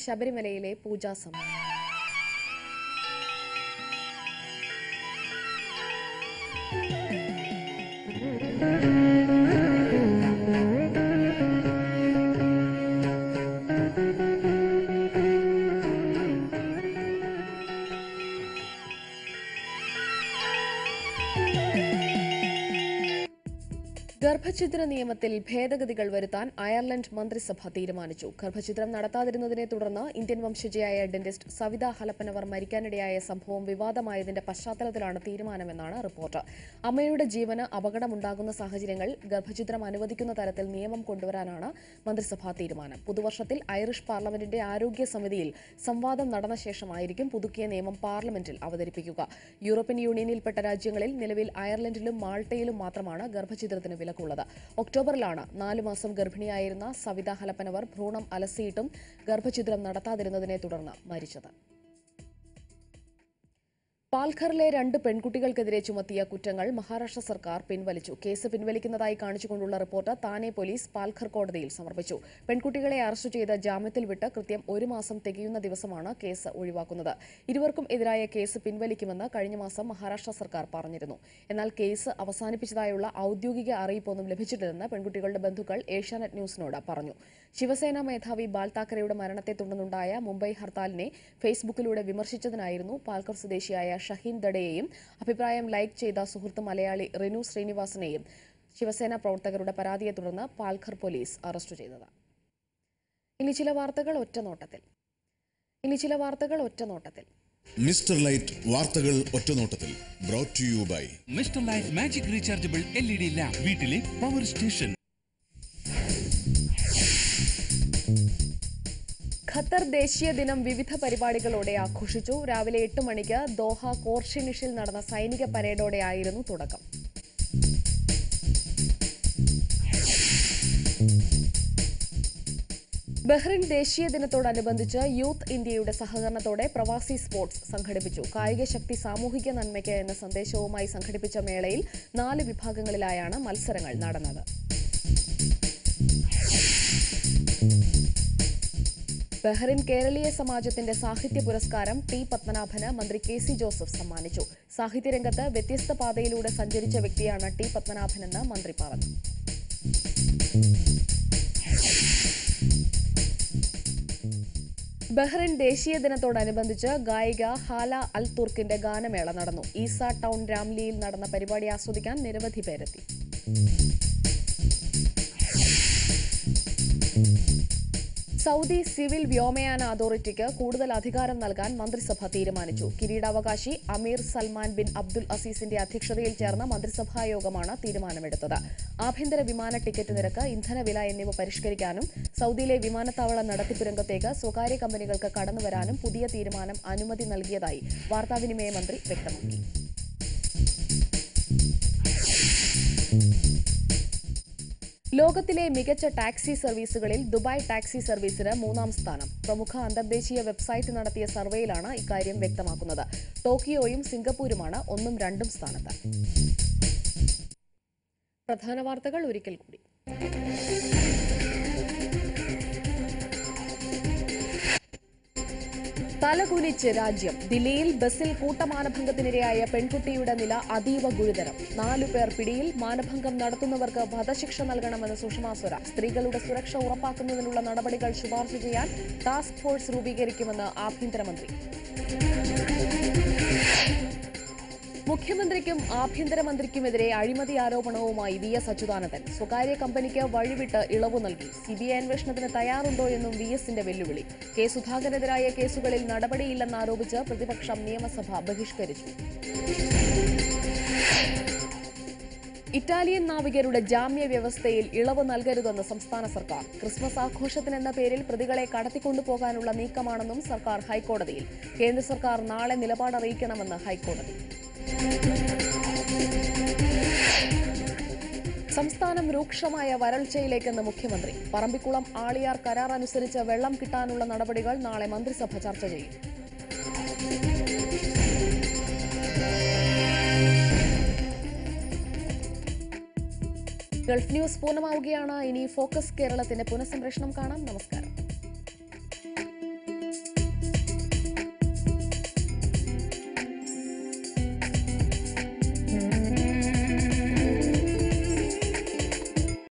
ശബരിമലയിലെ പൂജാ സമയം ഗർഭഛിദ്ര നിയമത്തിൽ ഭേദഗതികൾ വരുത്താൻ അയർലൻഡ് മന്ത്രിസഭ തീരുമാനിച്ചു ഗർഭഛിദ്രം നടത്താതിരുന്നതിനെ തുടർന്ന് ഇന്ത്യൻ വംശജയായ ഡെന്റിസ്റ്റ് സവിത ഹലപ്പനവർ മരിക്കാനിടയായ സംഭവം വിവാദമായതിന്റെ പശ്ചാത്തലത്തിലാണ് തീരുമാനമെന്നാണ് റിപ്പോർട്ട് അമ്മയുടെ ജീവന് അപകടമുണ്ടാകുന്ന സാഹചര്യങ്ങൾ ഗർഭഛിദ്രം അനുവദിക്കുന്ന തരത്തിൽ നിയമം കൊണ്ടുവരാനാണ് മന്ത്രിസഭാ തീരുമാനം പുതുവർഷത്തിൽ ഐറിഷ് പാർലമെന്റിന്റെ ആരോഗ്യ സമിതിയിൽ സംവാദം നടന്ന ശേഷമായിരിക്കും പുതുക്കിയ നിയമം പാർലമെന്റിൽ അവതരിപ്പിക്കുക യൂറോപ്യൻ യൂണിയനിൽപ്പെട്ട രാജ്യങ്ങളിൽ നിലവിൽ അയർലൻഡിലും മാൾട്ടയിലും മാത്രമാണ് ഗർഭഛിദ്രത്തിന് വിലക്കുള്ളത് ഒക്ടോബറിലാണ് നാലു മാസം ഗർഭിണിയായിരുന്ന സവിത ഹലപ്പനവർ ഭ്രൂണം അലസിയിട്ടും ഗർഭഛിദ്രം നടത്താതിരുന്നതിനെ തുടർന്ന് മരിച്ചത് പാൽഘറിലെ രണ്ട് പെൺകുട്ടികൾക്കെതിരെ ചുമത്തിയ കുറ്റങ്ങൾ മഹാരാഷ്ട്ര സർക്കാർ പിൻവലിച്ചു കേസ് പിൻവലിക്കുന്നതായി കാണിച്ചുകൊണ്ടുള്ള റിപ്പോർട്ട് താനെ പോലീസ് പാൽഘർ കോടതിയിൽ സമർപ്പിച്ചു പെൺകുട്ടികളെ അറസ്റ്റ് ചെയ്ത് ജാമ്യത്തിൽ വിട്ട് കൃത്യം ഒരു മാസം തികയുന്ന ദിവസമാണ് കേസ് ഒഴിവാക്കുന്നത് ഇരുവർക്കും എതിരായ കേസ് പിൻവലിക്കുമെന്ന് കഴിഞ്ഞ മാസം മഹാരാഷ്ട്ര സർക്കാർ പറഞ്ഞിരുന്നു എന്നാൽ കേസ് അവസാനിപ്പിച്ചതായുള്ള ഔദ്യോഗിക അറിയിപ്പൊന്നും ലഭിച്ചിട്ടില്ലെന്ന് പെൺകുട്ടികളുടെ ബന്ധുക്കൾ ഏഷ്യാനെറ്റ് ന്യൂസിനോട് പറഞ്ഞു ശിവസേന മേധാവി ബാൽ താക്കറെയുടെ മരണത്തെ തുടർന്നുണ്ടായ മുംബൈ ഹർത്താലിനെ ഫേസ്ബുക്കിലൂടെ വിമർശിച്ചതിനായിരുന്നു പാൽക്കർ സ്വദേശിയായ ഷഹീൻ ദഡയെയും അഭിപ്രായം ലൈക്ക് ചെയ്ത സുഹൃത്ത് മലയാളി റിനു ശ്രീനിവാസനെയും ശിവസേന പ്രവർത്തകരുടെ പരാതിയെ തുടർന്ന് പാൽഘർ പോലീസ് അറസ്റ്റ് ചെയ്തത് ഇനി ചില വാർത്തകൾ ഒറ്റനോട്ടത്തിൽ ഇനി ചില വാർത്തകൾ ഒറ്റനോട്ടത്തിൽ മിസ്റ്റർ ലൈറ്റ് വാർത്തകൾ ഒറ്റനോട്ടത്തിൽ brought to you by mister light magic rechargeable L E D lamp വീട്ടിലെ പവർ സ്റ്റേഷൻ ഖത്തർ ദേശീയ ദിനം വിവിധ പരിപാടികളോടെ ആഘോഷിച്ചു രാവിലെ എട്ട് മണിക്ക് ദോഹ കോർഷിനിഷിൽ നടന്ന സൈനിക പരേഡോടെയായിരുന്നു തുടക്കം ബഹ്റിൻ ദേശീയ ദിനത്തോടനുബന്ധിച്ച് യൂത്ത് ഇന്ത്യയുടെ സഹകരണത്തോടെ പ്രവാസി സ്പോർട്സ് സംഘടിപ്പിച്ചു കായിക ശക്തി സാമൂഹിക നന്മയ്ക്ക് എന്ന സന്ദേശവുമായി സംഘടിപ്പിച്ച മേളയിൽ നാല് വിഭാഗങ്ങളിലായാണ് മത്സരങ്ങൾ നടന്നത് ബഹ്റിൻ കേരളീയ സമാജത്തിന്റെ സാഹിത്യ പുരസ്കാരം ടി പത്മനാഭന് മന്ത്രി കെ സി ജോസഫ് സമ്മാനിച്ചു സാഹിത്യരംഗത്ത് വ്യത്യസ്ത പാതയിലൂടെ സഞ്ചരിച്ച വ്യക്തിയാണ് ടി പത്മനാഭനെന്ന് മന്ത്രി പറഞ്ഞു ബഹ്റിൻ ദേശീയ ദിനത്തോടനുബന്ധിച്ച് ഗായിക ഹാല അൽ തുർക്കിന്റെ ഗാനമേള നടന്നു ഈസ ടൗൺ രാംലിയിൽ നടന്ന പരിപാടി ആസ്വദിക്കാൻ നിരവധി പേരെത്തി സൗദി സിവിൽ വ്യോമയാന അതോറിറ്റിക്ക് കൂടുതൽ അധികാരം നൽകാൻ മന്ത്രിസഭ തീരുമാനിച്ചു കിരീടാവകാശി അമീർ സൽമാൻ ബിൻ അബ്ദുൽ അസീസിന്റെ അധ്യക്ഷതയിൽ ചേർന്ന മന്ത്രിസഭാ യോഗമാണ് തീരുമാനമെടുത്തത് ആഭ്യന്തര വിമാന ടിക്കറ്റ് നിരക്ക് ഇന്ധനവില എന്നിവ പരിഷ്കരിക്കാനും സൗദിയിലെ വിമാനത്താവള നടത്തിപ്പ് രംഗത്തേക്ക് സ്വകാര്യ കമ്പനികൾക്ക് കടന്നുവരാനും പുതിയ തീരുമാനം അനുമതി നൽകിയതായി വാർത്താവിനിമയ മന്ത്രി വ്യക്തമാക്കി ലോകത്തിലെ മികച്ച ടാക്സി സർവീസുകളിൽ ദുബായ് ടാക്സി സർവീസിന് മൂന്നാം സ്ഥാനം പ്രമുഖ അന്തർദേശീയ വെബ്സൈറ്റ് നടത്തിയ സർവേയിലാണ് ഇക്കാര്യം വ്യക്തമാക്കുന്നത് ടോക്കിയോയും സിംഗപ്പൂരുമാണ് ഒന്നും രണ്ടും സ്ഥാനത്ത് പ്രധാന വാർത്തകൾ ഒരിക്കൽ കൂടി തലകുനിച്ച് രാജ്യം ദില്ലിയിൽ ബസിൽ കൂട്ടമാനഭംഗത്തിനിരയായ പെൺകുട്ടിയുടെ നില അതീവ ഗുരുതരം നാലുപേർ പിടിയിൽ മാനഭംഗം നടത്തുന്നവർക്ക് വധശിക്ഷ നൽകണമെന്ന് സുഷമാ സ്വരാജ് സ്ത്രീകളുടെ സുരക്ഷ ഉറപ്പാക്കുന്നതിനുള്ള നടപടികൾ ശുപാർശ ചെയ്യാൻ ടാസ്ക് ഫോഴ്സ് രൂപീകരിക്കുമെന്ന് ആഭ്യന്തരമന്ത്രി മുഖ്യമന്ത്രിക്കും ആഭ്യന്തരമന്ത്രിക്കുമെതിരെ അഴിമതി ആരോപണവുമായി വി എസ് അച്യുതാനന്ദൻ സ്വകാര്യ കമ്പനിക്ക് വഴിവിട്ട് ഇളവ് നൽകി സിബിഐ അന്വേഷണത്തിന് തയ്യാറുണ്ടോ എന്നും വി എസിന്റെ വെല്ലുവിളി കെ സുധാകരനെതിരായ കേസുകളിൽ നടപടിയില്ലെന്നാരോപിച്ച് പ്രതിപക്ഷം നിയമസഭ ബഹിഷ്കരിച്ചു ഇറ്റാലിയൻ നാവികരുടെ ജാമ്യ വ്യവസ്ഥയിൽ ഇളവ് നൽകരുതെന്ന് സംസ്ഥാന സർക്കാർ ക്രിസ്മസ് ആഘോഷത്തിനെന്ന പേരിൽ പ്രതികളെ കടത്തിക്കൊണ്ടുപോകാനുള്ള നീക്കമാണെന്നും സർക്കാർ ഹൈക്കോടതിയിൽ കേന്ദ്ര സർക്കാർ നാളെ നിലപാട് അറിയിക്കണമെന്ന് ഹൈക്കോടതി സംസ്ഥാനം രൂക്ഷമായ വരൾച്ചയിലേക്കെന്ന് മുഖ്യമന്ത്രി പറമ്പിക്കുളം ആളിയാർ കരാർ അനുസരിച്ച് വെള്ളം കിട്ടാനുള്ള നടപടികൾ നാളെ മന്ത്രിസഭ ചർച്ച ചെയ്യും ഗൾഫ് ന്യൂസ് പൂർണ്ണമാവുകയാണ് ഇനി ഫോക്കസ് കേരളത്തിന്റെ പുനഃസംപ്രേഷണം കാണാം നമസ്കാരം